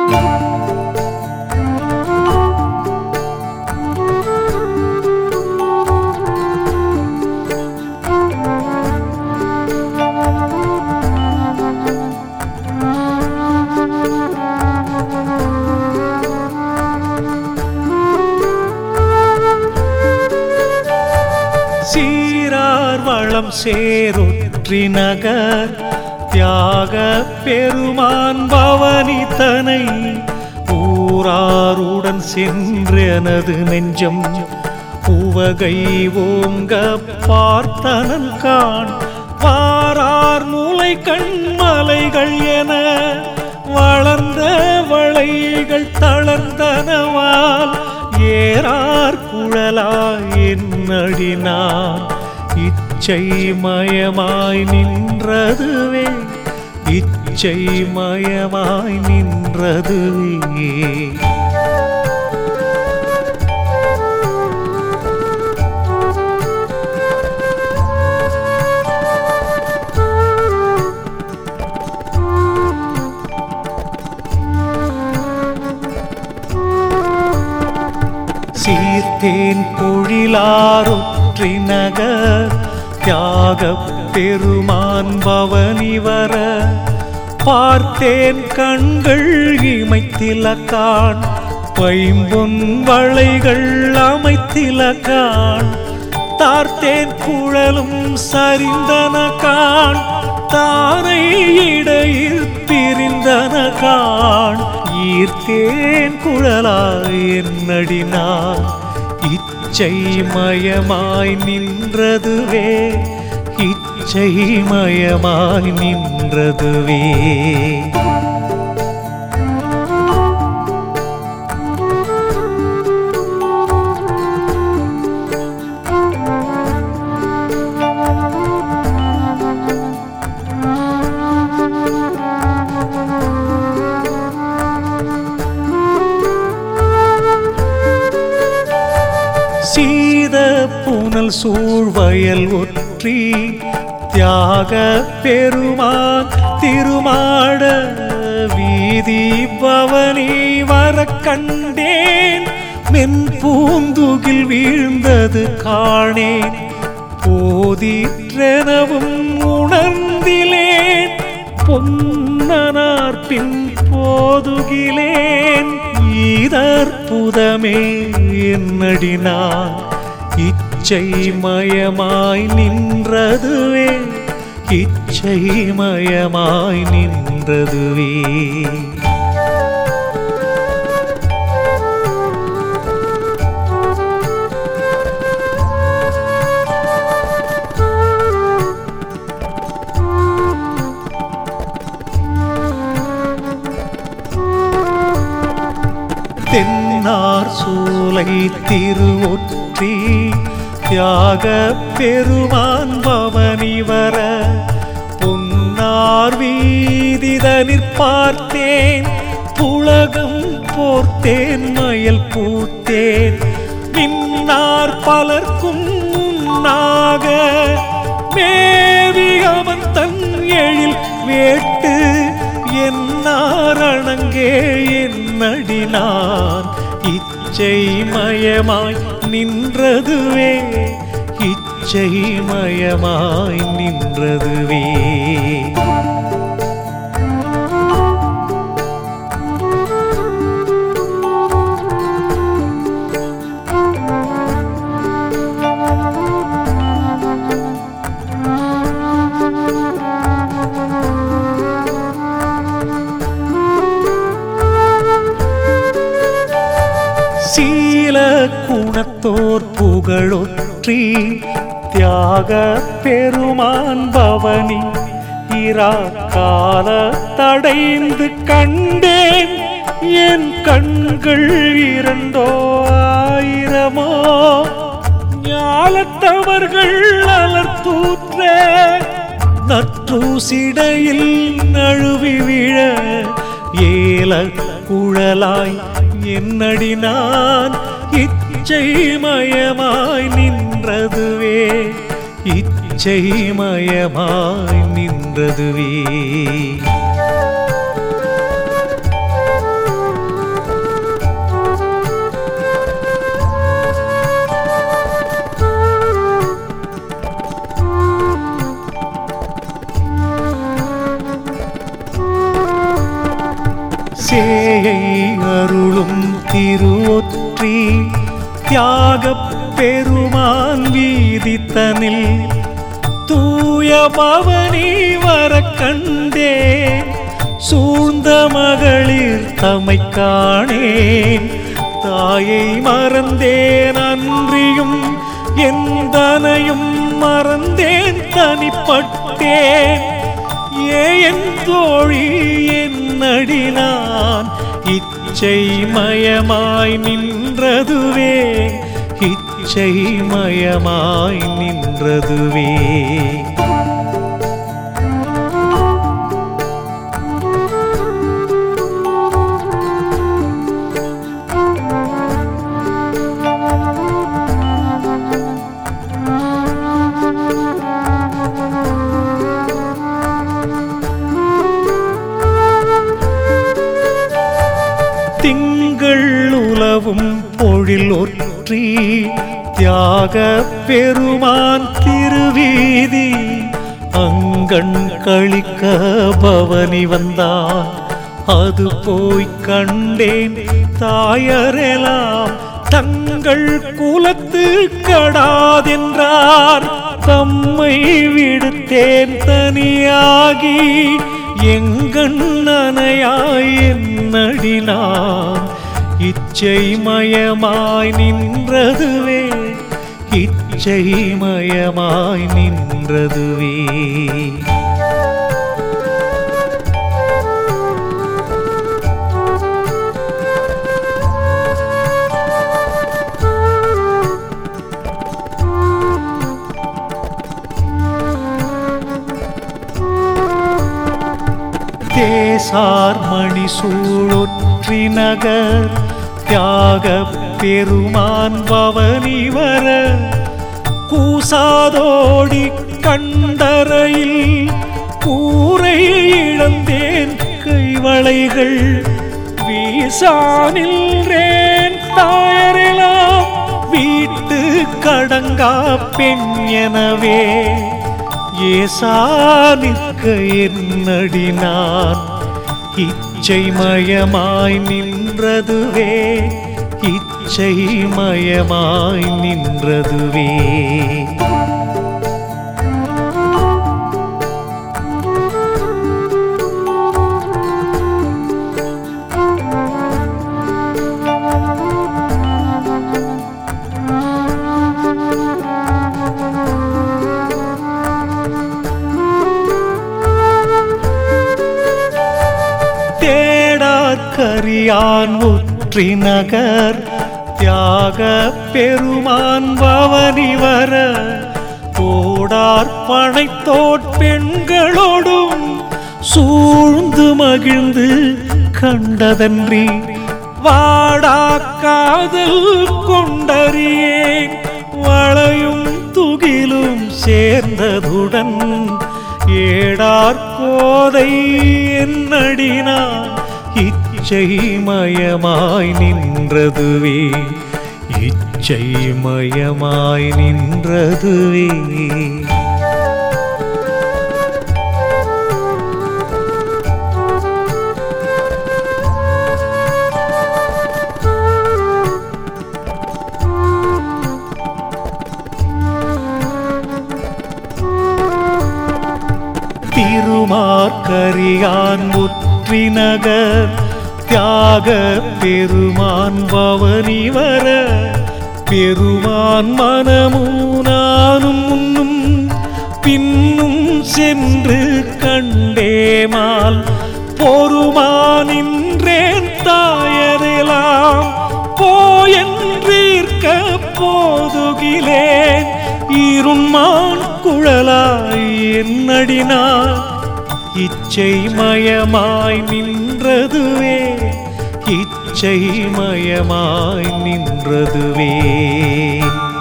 சீரார் வளம் சேரொற்றி நகர் தியாக பெருமான் பவனி தனை ஊராருடன் சென்றனது நெஞ்சம் உவகை ஓங்க பார்த்தனன் காண் பாரார் மூளை கண்மலைகள் என வளர்ந்த வளைகள் தளர்ந்தனவால் ஏறார் குழலாய் என்னடினான் இச்சை மயமாய் நின்றதுவே இச்சை மயமாய் நின்றதுவே சீர்த்தேன் பொழிலாரொற்றி நகர் தியாகப் பெருமான் பவனி வர பார்த்தேன் கண்கள் இமைத்திலக்கான் பைம்பொன் வளைகள் அமைத்திலக்கான் தார்த்தேன் குழலும் சரிந்தன கான் தாரை இடையில் பிரிந்தன கான் ஈர்த்தேன் குழலாய் என்னடினான் இச்சை மயமாய் நின்றதுவே இச்சை மயமாய் நின்றதுவே சீத புனல் சூழ்வயல் ஒற்றி தியாக பெருமான் திருமாட வீதி பவனி வர கண்டேன் மென் பூந்துகில் வீழ்ந்தது காணேன் போதிற்றெனவும் உணர்ந்திலேன் பொன்னனார் பின் போதுகிலேன் ஈதற்புதமே என்னடினான் இச்சை மயமாய் நின்றதுவே இச்சை மயமாய் நின்றதுவே தென்னார் சூலை திருவொற்றி தியாக பெருமான் பவனி வர பொன்னார் வீதிதனிற் பார்த்தேன் புலகம் போர்த்தேன் மயல் பூத்தேன் மின்னார் பலர்க்கும் உன்னாக மேவி அவன் தன் எழில் வேட்டு என்னாரணங்கே என்னடினான் இச்சை மயமாய் நின்றதுவே இச்சை மயமாய் நின்றதுவே சீல குணத்தோர் புகழொற்றி தியாக பெருமான் பவனி இரா கால தடைந்து கண்டேன் என் கண்கள் இரண்டோ ஆயிரமோ ஞாலத்தவர்கள் அலர்த்தூற்ற நற்றூசிடையில் நழுவி விழ ஏல குழலாய் என்னடினான் இச்சை மயமாய் நின்றதுவே இச்சை மயமாய் நின்றதுவே சேயை அருளும் திருவொற்றி தியாகப் பெருமான் வீதித்தனில் தூய பவனி வர கண்டேன் சூழ்ந்த மகளிர் தமை காணேன் தாயை மறந்தேன் அன்றியும் எந்தனையும் மறந்தேன் தனிப்பட்டேன் ஏன் தோழி என்னடினான் இச்சை மயமாய் நின்றதுவே இச்சை மயமாய் நின்றதுவே திங்கள் உலவும் பொழில் ஒற்றி தியாக பெருமான் திருவீதி அங்கண் கழிக்க பவனி வந்தான் அது போய் கண்டேன் தாயரெல்லாம் தங்கள் குலத்து கடாதென்றார் தம்மை விடுத்தேன் தனியாகி எங்கண்ணனையாய் என்னடினான் இச்சை மயமாய் நின்றதுவே இச்சை மயமாய் நின்றதுவே தேசார் மணி சூழொற்றி நகர் தியாக பெருமான் பவனி வர கூசாதோடி கண்டரையில் கூரை இழந்தேன் கைவளைகள் வீசானில்றேன் தாயரெல்லாம் வீட்டு கடங்கா பெண் எனவே ஏசா நிற்க என்னடினான் இச்சை மயமாய் நின்றதுவே இச்சை மயமாய் நின்றதுவே தேடார்கரியான் உற்றி நகர் தியாக பெருமான் பவனி வர தோடார் பனைத்தோட் பெண்களோடும் சூழ்ந்து மகிழ்ந்து கண்டதன்றி வாடா காதல் கொண்டறியேன் வளையும் துகிலும் சேர்ந்ததுடன் ஏடார் கோதை என்னடினான் இச்சை மயமாய் நின்றதுவே இச்சை மயமாய் நின்றதுவே திருமார்கரியான் முற்றி நகர் தியாக பெருமான் பவனி வர பெருமான் மனமூனானும் முன்னும் பின்னும் சென்று கண்டேமால் பொறுமானின்றேன் தாயரெல்லாம் போயன்றீர்க்க போதுகிலேன் இருண்மான் குழலாய் என்னடினான் இச்சை மயமாய் நின்றதுவே இச்சை மயமாய் நின்றதுவே